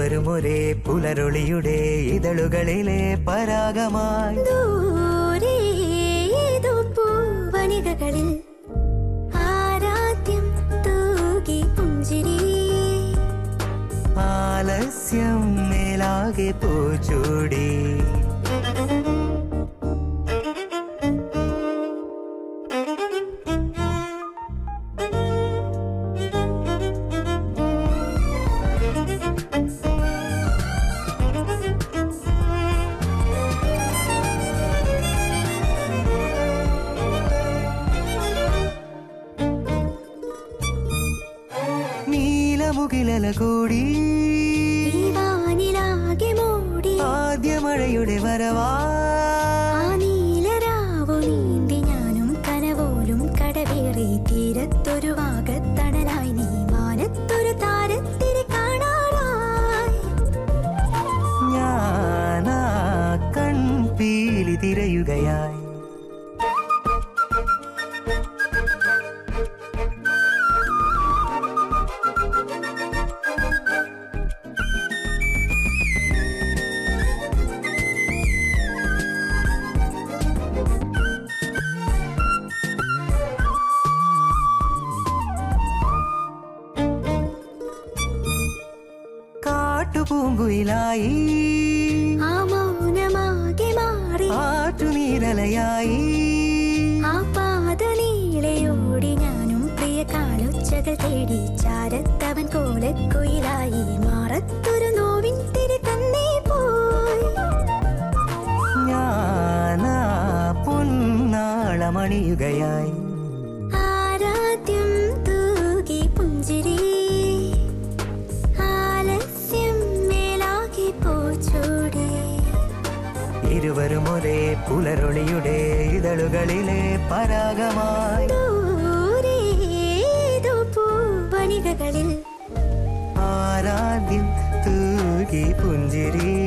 ഇരുവരും ഒരേ പുലരൊളിയുടെ ഇതളുകളിലെ പരാഗമായി ദൂരെ ഏതോ പൂവണികകളിൽ ആരാധ്യം തൂകി പുഞ്ചിരി ആലസ്യം മേലാകെ പൂച്ചൂടി നീലമുകിലല കൂടി ഈ വാനിലാകെ മൂടി ആദ്യ മഴയുടെ വരവാ ആ നീലരാവു നീന്തി ഞാനും കനവോലും കടവേറി തീരത്തൊരു വാഗത്തണലായി നീ മാനത്തൊരു താരത്തിരി കാണാനായി ഞാനാ കൺപീലി തിരയുകയായി കാട്ടുപൂങ്കുയിലായി ആ മൗനമാകെ മാറി ആറ്റുനീരലയായി ആ പാത നീളയോടി ഞാനും പ്രിയ കാലൊച്ചകൾ തേടി ചാരത്തവൻ കോലക്കുയിലായി മാറത്തൊരു നോവിൻ തിരി തന്നെ പോയി ഞാനാ പൊന്നാളമണിയുകയായി ആരാധ്യം തൂകി പുഞ്ചിരി ആലസ്യം മേലാകെ പോച്ചൂടി ഇരുവരും ഒരേ പുലരൊളിയുടെ ഇതളുകളിലെ പരാഗമായി ദൂരെ ഏതോ പൂവണികകളിൽ ആരാധ്യം തൂകി പുഞ്ചിരി